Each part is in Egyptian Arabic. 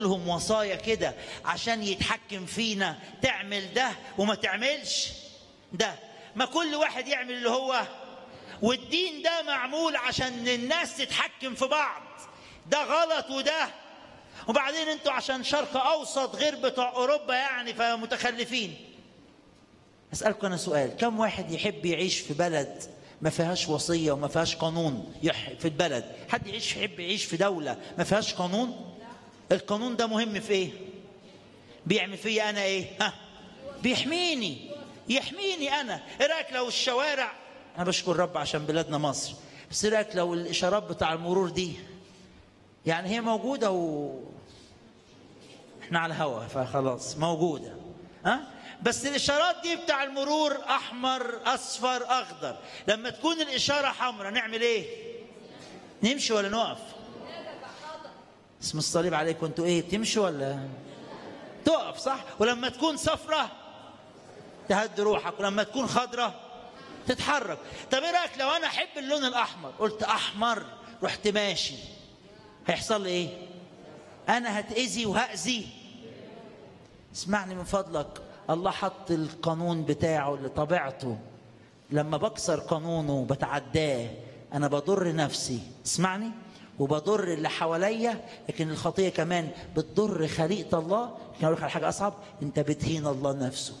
لهم وصايا كده عشان يتحكم فينا تعمل ده وما تعملش ده ما كل واحد يعمل اللي هو والدين ده معمول عشان الناس تتحكم في بعض ده غلط وده وبعدين انتوا عشان شرق اوسط غير بتوع اوروبا يعني فمتخلفين اسالكم انا سؤال كم واحد يحب يعيش في بلد ما فيهاش وصيه وما فيهاش قانون يح في البلد حد يعيش يحب يعيش في دوله ما فيهاش قانون القانون ده مهم في ايه بيعمل فيا انا ايه ها بيحميني يحميني انا ايه رايك لو الشوارع انا بشكر رب عشان بلادنا مصر بس ايه رايك لو الاشارات بتاع المرور دي يعني هي موجوده و احنا على الهوا فخلاص موجوده ها بس الاشارات دي بتاع المرور احمر اصفر اخضر لما تكون الاشاره حمراء نعمل ايه نمشي ولا نقف اسم الصليب عليكم انتوا ايه بتمشوا ولا تقف صح ولما تكون صفرة تهدي روحك ولما تكون خضرة تتحرك طب ايه رايك لو انا احب اللون الاحمر قلت احمر رحت ماشي هيحصل لي ايه انا هتاذي وهاذي اسمعني من فضلك الله حط القانون بتاعه لطبيعته لما بكسر قانونه وبتعداه انا بضر نفسي اسمعني وبضر اللي حواليا لكن الخطيه كمان بتضر خليقه الله لكن اقول لك على حاجه اصعب انت بتهين الله نفسه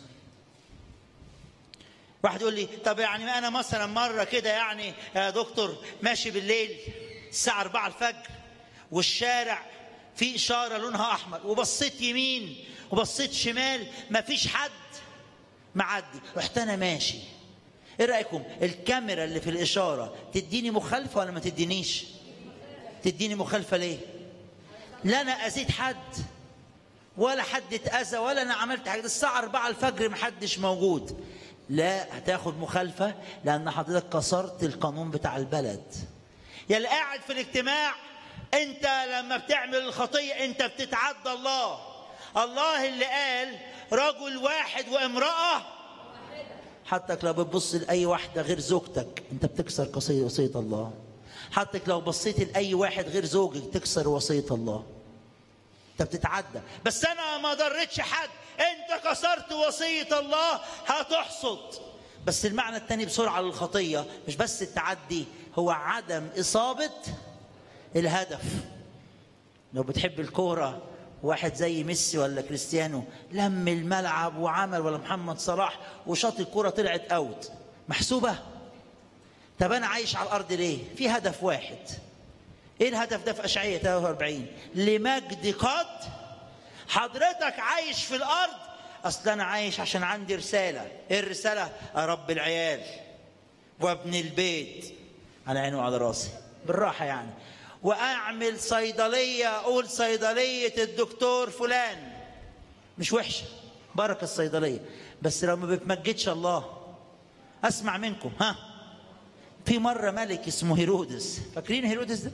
واحد يقول لي طب يعني ما انا مثلا مره كده يعني يا دكتور ماشي بالليل الساعه 4 الفجر والشارع في اشاره لونها احمر وبصيت يمين وبصيت شمال ما فيش حد معدي رحت انا ماشي ايه رايكم الكاميرا اللي في الاشاره تديني مخالفه ولا ما تدينيش تديني مخالفه ليه لا انا اذيت حد ولا حد اتاذى ولا انا عملت حاجه الساعه 4 الفجر محدش موجود لا هتاخد مخالفه لان حضرتك كسرت القانون بتاع البلد يا اللي قاعد في الاجتماع انت لما بتعمل الخطيه انت بتتعدى الله الله اللي قال رجل واحد وامراه حتى لو بتبص لاي واحده غير زوجتك انت بتكسر قصيه وصيه الله حتى لو بصيت لاي واحد غير زوجك تكسر وصيه الله انت بتتعدى بس انا ما ضرتش حد انت كسرت وصيه الله هتحصد بس المعنى الثاني بسرعه للخطيه مش بس التعدي هو عدم اصابه الهدف لو بتحب الكوره واحد زي ميسي ولا كريستيانو لم الملعب وعمل ولا محمد صلاح وشاط الكرة طلعت اوت محسوبة طب انا عايش على الارض ليه في هدف واحد ايه الهدف ده في اشعياء 43 لمجد قد حضرتك عايش في الارض اصل انا عايش عشان عندي رسالة ايه الرسالة ارب العيال وابن البيت على عيني وعلى راسي بالراحة يعني واعمل صيدليه اقول صيدليه الدكتور فلان مش وحشه بركه الصيدليه بس لو ما بتمجدش الله اسمع منكم ها في مره ملك اسمه هيرودس فاكرين هيرودس ده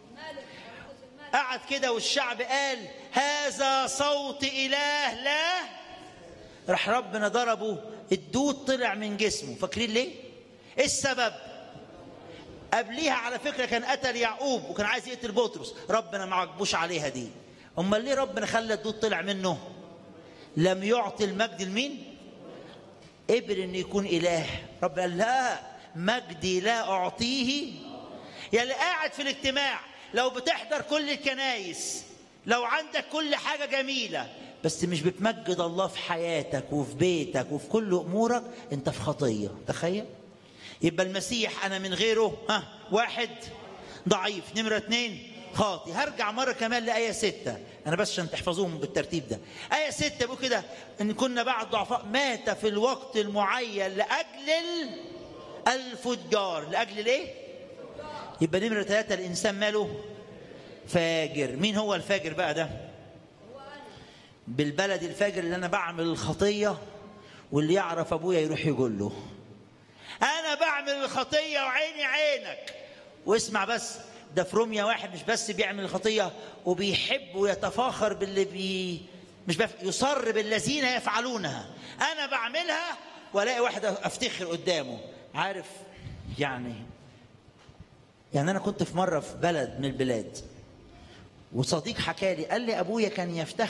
قعد كده والشعب قال هذا صوت اله لا راح ربنا ضربه الدود طلع من جسمه فاكرين ليه ايه السبب قبليها على فكره كان قتل يعقوب وكان عايز يقتل بطرس ربنا ما عجبوش عليها دي امال ليه ربنا خلى الدود طلع منه لم يعطي المجد لمين قبل انه يكون اله رب قال لا مجدي لا اعطيه يا اللي قاعد في الاجتماع لو بتحضر كل الكنايس لو عندك كل حاجه جميله بس مش بتمجد الله في حياتك وفي بيتك وفي كل امورك انت في خطيه تخيل يبقى المسيح انا من غيره ها واحد ضعيف نمرة اتنين خاطي هرجع مرة كمان لآية ستة أنا بس عشان تحفظوهم بالترتيب ده آية ستة بيقول كده إن كنا بعد ضعفاء مات في الوقت المعين لأجل الفجار لأجل الإيه؟ يبقى نمرة ثلاثة الإنسان ماله فاجر مين هو الفاجر بقى ده؟ بالبلد الفاجر اللي أنا بعمل الخطية واللي يعرف أبويا يروح يقول له انا بعمل الخطيه وعيني عينك واسمع بس ده في روميا واحد مش بس بيعمل الخطيه وبيحب ويتفاخر باللي بي مش بف... يصر بالذين يفعلونها انا بعملها والاقي واحد افتخر قدامه عارف يعني يعني انا كنت في مره في بلد من البلاد وصديق حكى لي قال لي ابويا كان يفتخر